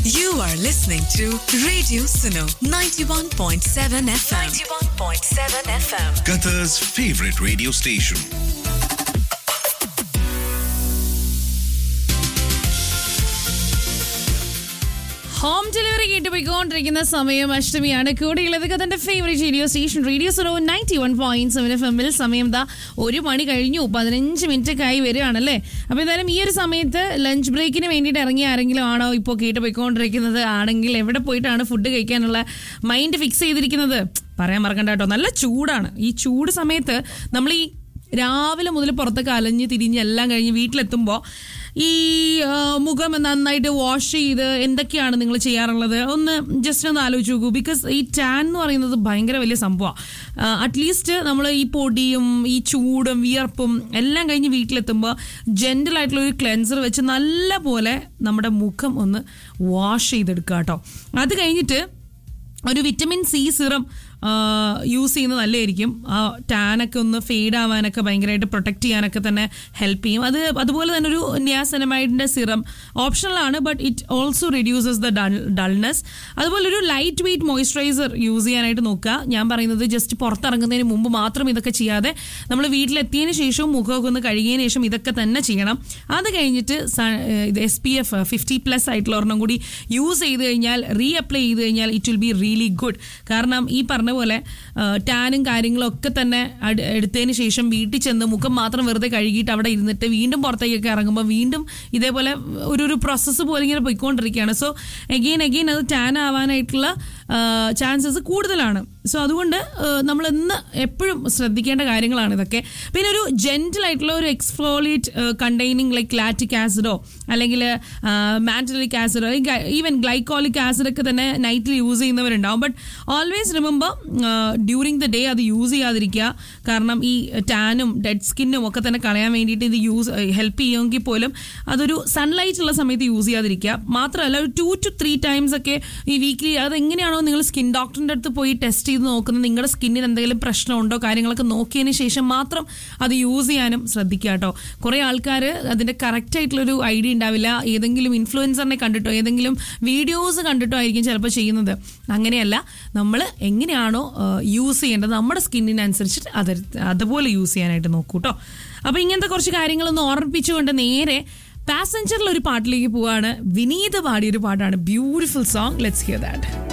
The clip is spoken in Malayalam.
You are listening to Radio Suno 91.7 FM. 91.7 FM. Qatar's favorite radio station. Home delivery കേട്ട് പോയിക്കൊണ്ടിരിക്കുന്ന സമയം അഷ്ടമിയാണ് കൂടെയുള്ളത് കഥന്റെ favourite radio station radio Suno ninety one point seven F എമ്മിൽ സമയം ദാ ഒരു മണി കഴിഞ്ഞു പതിനഞ്ച് മിനിറ്റ് ഒക്കെ ആയി വരികയാണല്ലേ അപ്പോൾ എന്തായാലും ഈ ഒരു സമയത്ത് ലഞ്ച് ബ്രേക്കിന് വേണ്ടിയിട്ട് ഇറങ്ങിയ ആരെങ്കിലും ആണോ ഇപ്പോൾ കേട്ട് പോയിക്കൊണ്ടിരിക്കുന്നത് ആണെങ്കിൽ എവിടെ പോയിട്ടാണ് ഫുഡ് കഴിക്കാനുള്ള മൈൻഡ് ഫിക്സ് ചെയ്തിരിക്കുന്നത് പറയാൻ മറക്കണ്ട കേട്ടോ നല്ല ചൂടാണ് ഈ ചൂട് സമയത്ത് നമ്മൾ ഈ രാവിലെ മുതൽ പുറത്തൊക്കെ അലഞ്ഞ് തിരിഞ്ഞ് എല്ലാം കഴിഞ്ഞ് വീട്ടിലെത്തുമ്പോൾ ഈ ആ, മുഖം നന്നായിട്ട് വാഷ് ചെയ്ത് എന്തൊക്കെയാണ് നിങ്ങൾ ചെയ്യാറുള്ളത് ഒന്ന് ജസ്റ്റ് ഒന്ന് ആലോചിച്ച് നോക്കൂ ബിക്കോസ് ഈ ടാൻ എന്ന് പറയുന്നത് ഭയങ്കര വലിയ സംഭവമാണ് അറ്റ്ലീസ്റ്റ് നമ്മൾ ഈ പൊടിയും ഈ ചൂടും വിയർപ്പും എല്ലാം കഴിഞ്ഞ് വീട്ടിലെത്തുമ്പോൾ ജെൻറ്റൽ ആയിട്ടുള്ള ഒരു ക്ലെൻസർ വെച്ച് നല്ല പോലെ നമ്മുടെ മുഖം ഒന്ന് വാഷ് ചെയ്തെടുക്കുക കേട്ടോ അത് കഴിഞ്ഞിട്ട് ഒരു വിറ്റമിൻ സി സിറം യൂസ് ചെയ്യുന്നത് നല്ലതായിരിക്കും ആ ടാനൊക്കെ ഒന്ന് ഫെയ്ഡ് ആവാനൊക്കെ ഭയങ്കരമായിട്ട് പ്രൊട്ടക്ട് ചെയ്യാനൊക്കെ തന്നെ ഹെൽപ്പ് ചെയ്യും അത് അതുപോലെ തന്നെ ഒരു നിയാസനമൈഡിൻ്റെ സിറം ഓപ്ഷണലാണ് but it also reduces the dullness അതുപോലെ ഒരു ലൈറ്റ് വെയിറ്റ് മോയ്സ്ചറൈസർ യൂസ് ചെയ്യാനായിട്ട് നോക്കുക ഞാൻ പറയുന്നത് ജസ്റ്റ് പുറത്തിറങ്ങുന്നതിന് മുമ്പ് മാത്രം ഇതൊക്കെ ചെയ്യാതെ നമ്മൾ വീട്ടിലെത്തിയതിന് ശേഷവും മുഖമൊക്കെ ഒന്ന് കഴുകിയതിന് ശേഷം ഇതൊക്കെ തന്നെ ചെയ്യണം അത് കഴിഞ്ഞിട്ട് സ- ഏഹ് ഇത് S P F fifty plus ആയിട്ടുള്ള ഒരെണ്ണം കൂടി യൂസ് ചെയ്ത് കഴിഞ്ഞാൽ റീ അപ്ലൈ ചെയ്ത് കഴിഞ്ഞാൽ it will be really good കാരണം ഈ പറഞ്ഞ പോലെ ടാനും കാര്യങ്ങളും ഒക്കെ തന്നെ അട്- എടുത്തതിന് ശേഷം വീട്ടിൽ ചെന്ന് മുഖം മാത്രം വെറുതെ കഴുകിയിട്ട് അവിടെ ഇരുന്നിട്ട് വീണ്ടും പുറത്തേക്കൊക്കെ ഇറങ്ങുമ്പോൾ വീണ്ടും ഇതേപോലെ ഒരു ഒരു പ്രോസസ്സ് പോലെ ഇങ്ങനെ പോയിക്കൊണ്ടിരിക്കുകയാണ് സോ എഗെയിൻ എഗെയിൻ അത് ടാൻ ആവാനായിട്ടുള്ള ചാൻസസ് കൂടുതലാണ് സോ അതുകൊണ്ട് നമ്മൾ ഇന്ന് എപ്പോഴും ശ്രദ്ധിക്കേണ്ട കാര്യങ്ങളാണ് ഇതൊക്കെ പിന്നെ ഒരു ജെന്റിൽ ആയിട്ടുള്ള ഒരു എക്സ്ഫോളിയേറ്റ് കണ്ടെയ്നിങ് ലൈക്ക് ലാറ്റിക് ആസിഡോ അല്ലെങ്കിൽ മാൻറ്റലിക് ആസിഡോ ഈവൻ ഗ്ലൈക്കോളിക് ആസിഡ് ഒക്കെ തന്നെ നൈറ്റിൽ യൂസ് ചെയ്യുന്നവരുണ്ടാവും but always remember during the day അത് യൂസ് ചെയ്യാതിരിക്കുക കാരണം ഈ ടാനും ഡെഡ് സ്കിന്നും ഒക്കെ തന്നെ കളയാൻ വേണ്ടിയിട്ട് ഇത് യൂസ് ഹെൽപ്പ് ചെയ്യുമെങ്കിൽ പോലും അതൊരു സൺലൈറ്റ് ഉള്ള സമയത്ത് യൂസ് ചെയ്യാതിരിക്കുക മാത്രമല്ല ഒരു ടു ടു ത്രീ ടൈംസ് ഒക്കെ ഈ വീക്ക്ലി അതെങ്ങനെയാണോ നിങ്ങൾ സ്കിൻ ഡോക്ടറിൻ്റെ അടുത്ത് പോയി ടെസ്റ്റ് ചെയ്ത് നോക്കുന്നത് നിങ്ങളുടെ സ്കിന്നിന് എന്തെങ്കിലും പ്രശ്നമുണ്ടോ കാര്യങ്ങളൊക്കെ നോക്കിയതിന് ശേഷം മാത്രം അത് യൂസ് ചെയ്യാനും ശ്രദ്ധിക്കുക കേട്ടോ കുറേ ആൾക്കാർ അതിൻ്റെ കറക്റ്റ് ആയിട്ടുള്ളൊരു ഐഡിയ ഉണ്ടാവില്ല ഏതെങ്കിലും ഇൻഫ്ലുവൻസറിനെ കണ്ടിട്ടോ ഏതെങ്കിലും വീഡിയോസ് കണ്ടിട്ടോ ആയിരിക്കും ചിലപ്പോൾ ചെയ്യുന്നത് അങ്ങനെയല്ല നമ്മൾ എങ്ങനെയാണോ യൂസ് ചെയ്യേണ്ടത് നമ്മുടെ സ്കിന്നിനനുസരിച്ചിട്ട് അത് അതുപോലെ യൂസ് ചെയ്യാനായിട്ട് നോക്കൂ കേട്ടോ അപ്പോൾ ഇങ്ങനത്തെ കുറച്ച് കാര്യങ്ങളൊന്ന് ഓർമ്മിപ്പിച്ചുകൊണ്ട് നേരെ പാസഞ്ചറിൽ ഒരു പാട്ടിലേക്ക് പോവാണ് വിനീത് പാടിയൊരു പാട്ടാണ് beautiful song let's hear that